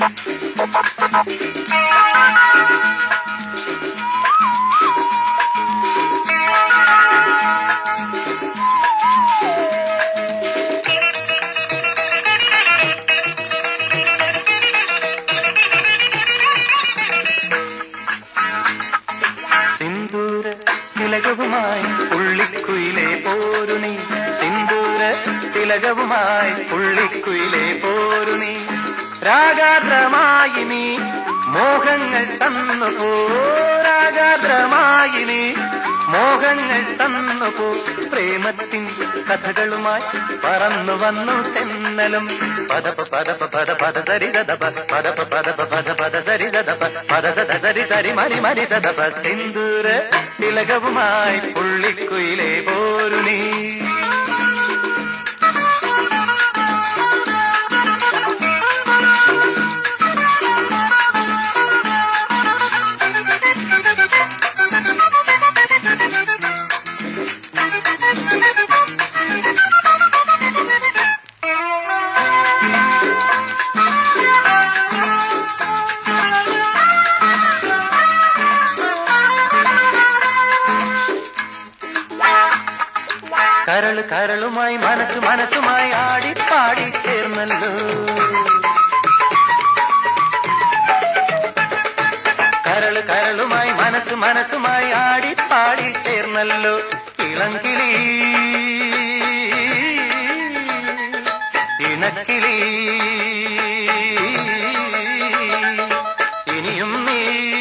സിന്ദൂര തിലകവുമായി പുള്ളിക്കുയിലെ പോരു നീ സിന്ദൂര തിലകവുമായി പുള്ളിക്കുയിലെ പോരു നീ രാഗാദ്രമായി നീ മോഹങ്ങൾ തന്നു പോ രാഗാദ്രമായി നീ മോഹങ്ങൾ തന്നു പോ പ്രേമത്തിൻ കഥകളുമായി പറന്നു വന്നു തെന്നലും പദപ പദപ പദ പദ സരി ദദപ പദപ പദപ പദ പദ സരി ദദപ പദ സദ സരി സരി മരി മരി സദപ സിന്ദൂര തിലകവുമായി പുള്ളിക്കുയിലെ പോരു നീ കരള് കരളുമായി മനസ്സ് മനസ്സുമായി ആടി പാടി ചേർന്നല്ലോ കരള് കരളുമായി മനസ്സ് മനസ്സുമായി ആടി പാടി ചേർന്നല്ലോ ഇളങ്കിളി ഇണക്കിളി ഇനിയും നീ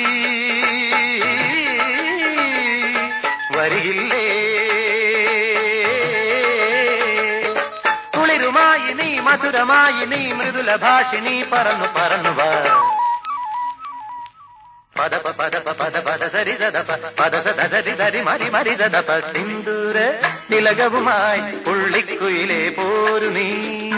വരികില്ലേ കുളിരുമായി നീ മധുരമായി നീ മൃദുല ഭാഷിണി പറന്നു പറന്നു വാ പദപ പദപ പദ പദ സരി സദപ പദ സദ സരി സരി മരി മരി സദപ സിന്ദൂര തിലകവുമായി പുള്ളിക്കുയിലെ പോരു നീ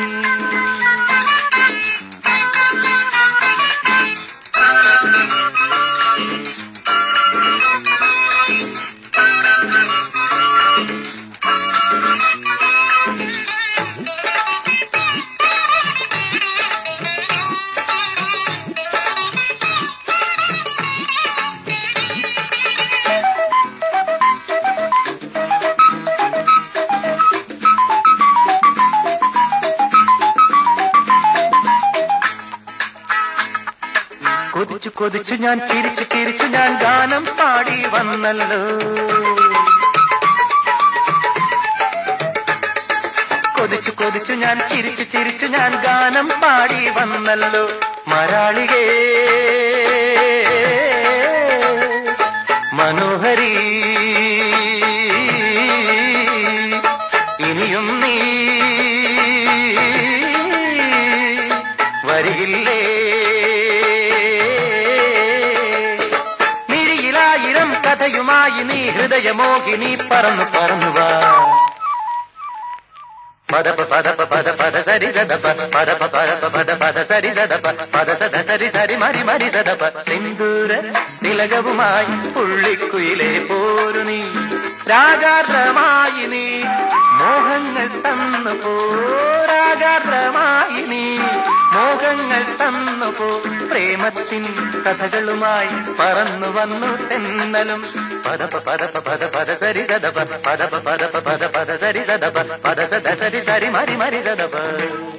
കൊതിച്ചു കൊതിച്ചു ഞാൻ ചിരിച്ചു ചിരിച്ചു ഞാൻ ഗാനം പാടി വന്നല്ലോ കൊതിച്ചു കൊതിച്ചു ഞാൻ ചിരിച്ചു ചിരിച്ചു ഞാൻ ഗാനം പാടി വന്നല്ലോ മരാളികേ മനോഹരി ഇനിയും നീ വരികില്ലേ മിഴിയിലായിരം കഥയുമായി നീ ഹൃദയമോഹിനി പറന്നു പറന്നു വാ പദപ പദപ പദ പദ സരി സദപ പദപ പദപ പദ പദ സരി സദപ പദ സദ സരി സരി മരി മരി സദപ സിന്ദൂര തിലകവുമായി പുള്ളിക്കുയിലെ പോരു നീ രാഗാദ്രമായി നീ മോഹങ്ങൾ തന്നു പോ രാഗാദ്രമായി നീ മോഹങ്ങൾ തന്നു പോ പ്രേമത്തിൻ കഥകളുമായി പറന്നു വന്നു തെന്നലും പദപ പദപ പദ പദ സരി സദപ പദപ പദപ പദ പദ സരി സദപ പദ സദ സരി സരി മരി മരി സദപ